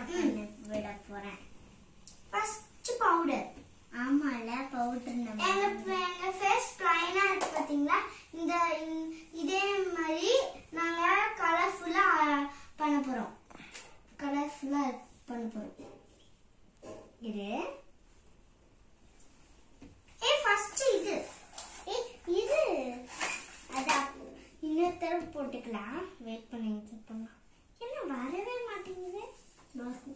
Makeup பண்ண விட போறேன் ஃபர்ஸ்ட் பவுடர் ஆமால பவுடர் நம்ம எங்க எங்க ஃபேஸ் பிளைனா இருக்கு பாத்தீங்களா இந்த இந்த- இதே மாதிரி நாங்க கலர்ஃபுல்லா பண்ண போறோம் கலர்ஃபுல்லா பண்ண போறோம் இது ஏ ஃபர்ஸ்ட் இது ஏ இது அதான் இன்னொரு தடவை போட்டுக்கலாம் வெயிட் பண்ணிட்டு போலாம் என்ன வரவே மாட்டேங்குது வரும்.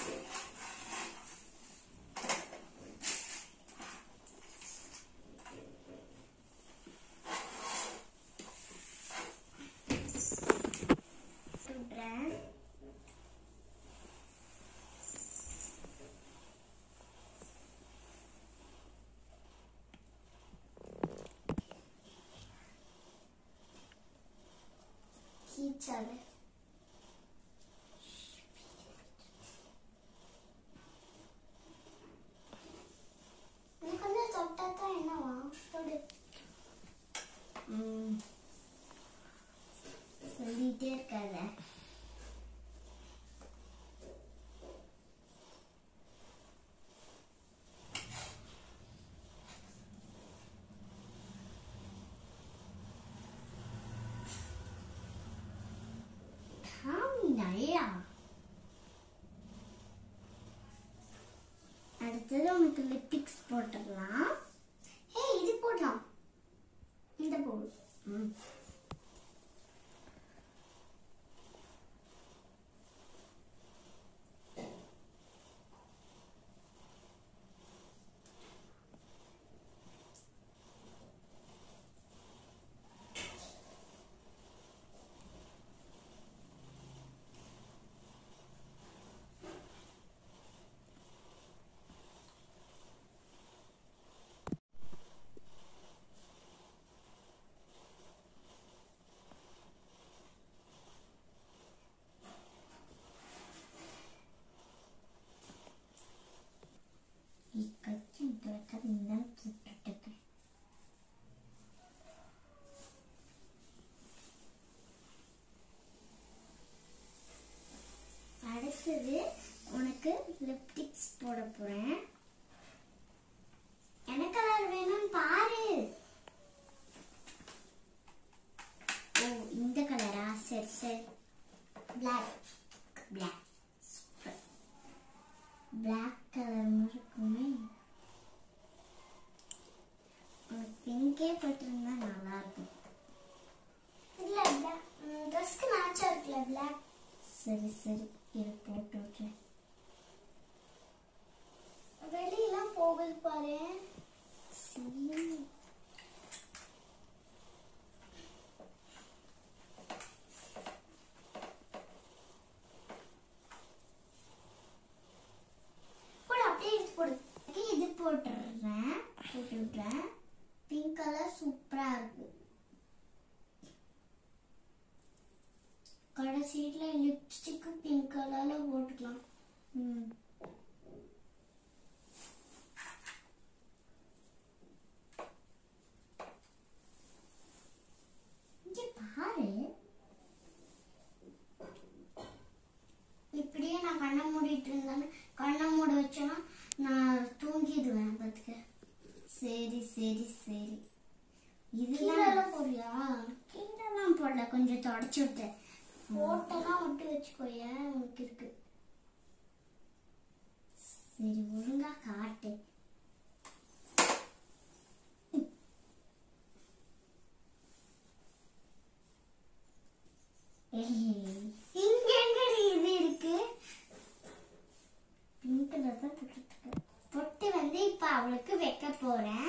சொல்றேன் கீச்சாரு எனக்கு வந்து தொட்டா தான் என்னவா தொடு ம். சொல்லிட்டே இருக்காத காமி நல்லா அடுத்தது உனக்கு லிப்டிக்ஸ் போட்டுடலாம் ஏய் இது போடலாம் இந்த போடு ம் ಈ ಕಚ್ಚಿ ದೊಡ್ಡದಿಂದ ಸುಟ್ಟಿಟ್ಟೆ அடுத்தது உனக்கு லிப்டிக்ஸ் போட போறேன் என்ன கலர் வேணும்னு பாரு ஓ இந்த கலரா சரி சரி black black super black colour மாதிரி இருக்குமே உனக்கு பிங்கே போட்டிருந்தா நல்லா இருக்கும் இல்ல ட்ரெஸ்க்கு மேட்சா இருக்குல்ல பிளாக் சரி சரி இது போட்டு விட்றேன் வெளியெல்லாம் போகுது பாரு சரி போடு அப்படியே எடுத்து போடு இது போட்டுடுறேன் போட்டு விட்றேன் பிங்க் கலர் சூப்பரா இருக்கு கடைசியில லிப்ஸ்டிக் பிங்க் கலர்ல போட்டுக்கலாம் ம் இங்க பாரு இப்படியே நான் கண்ணை மூடிட்டு இருந்தேன்னு கண்ணை மூட வச்சேன்னா நான் தூங்கிடுவேன் பார்த்துக்க சரி சரி சரி கீழே இதெல்லாம் போறியா கீழெல்லாம் போடல கொஞ்சம் தொடச்சு விட்டேன் போட்டெல்லாம் விட்டு வச்சுக்கோயேன் உனக்கு இருக்கு சரி ஒழுங்கா காட்டு ஏய், இங்க எங்கடி இது இருக்கு பிங்க் கலர் தான் போட்டுருக்கு பொட்டு வந்து இப்ப அவளுக்கு வைக்க போறேன்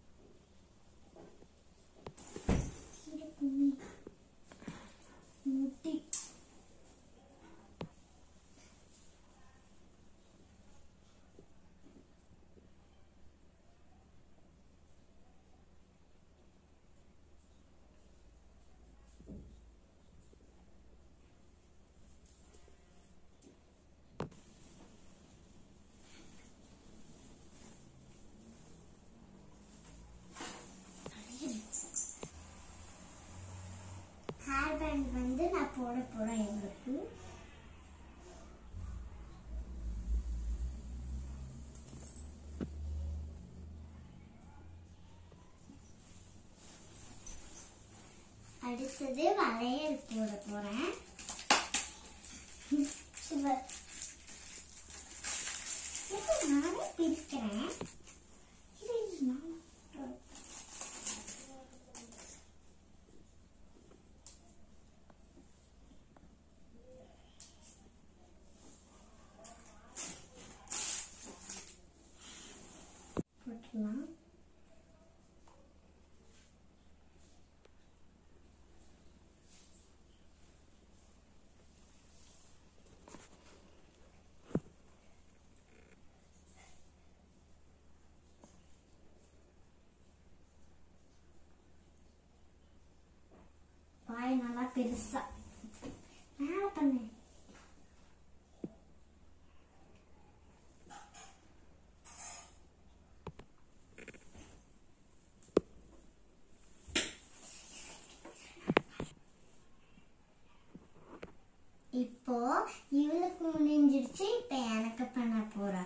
கீழே குனி. மூடு அடுத்தது வளையல் போட போறேன் சூப்பர் இது நானே பிரிக்கிறேன் இது நான் போட்டுலாம் வாய் நல்லா பெருசா மேல பண்ணு இப்போ இவளுக்கு முடிஞ்சிருச்சு இப்ப எனக்கு பண்ண போறா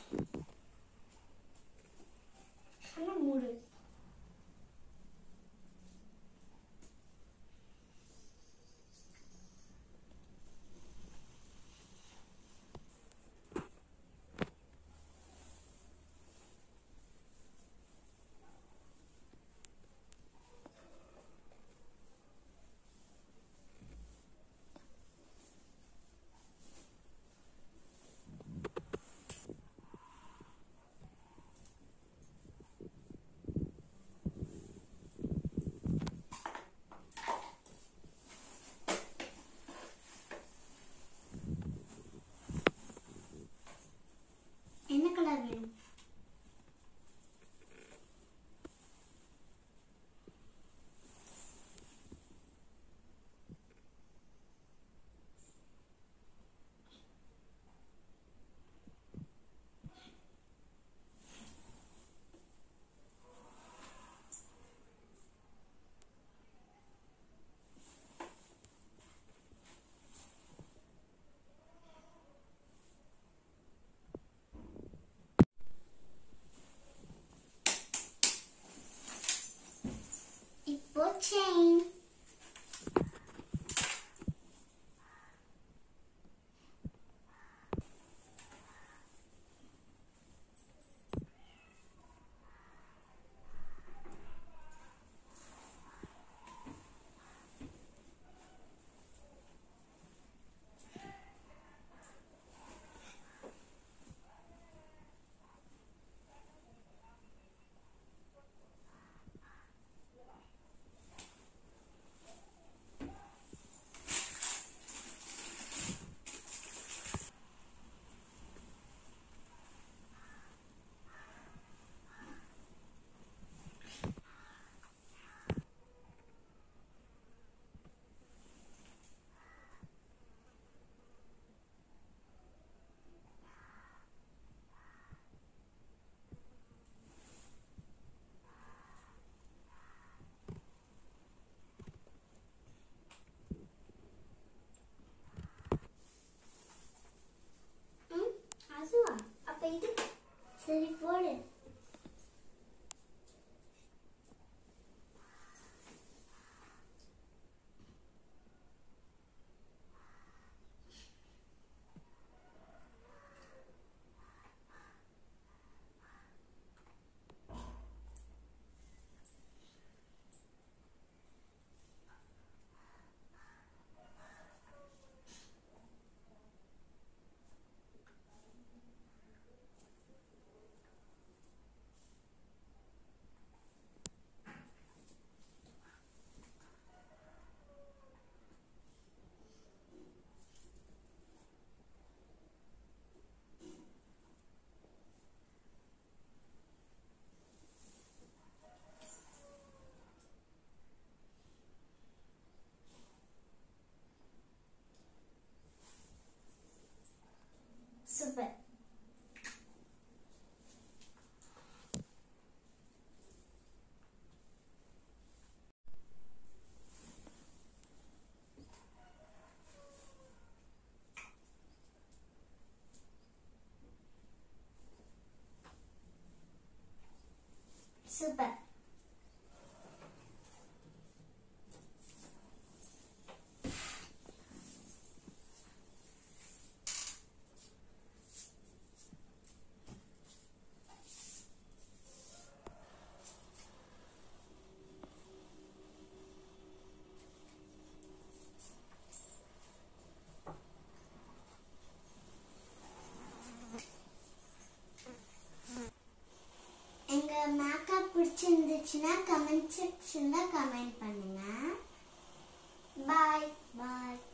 கண்ணை மூடு சூப்பர் எங்க மேக்கப் பிடிச்சிருந்துச்சுன்னா கமெண்ட் செக்ஷன்ல கமெண்ட் பண்ணுங்க பாய் பாய்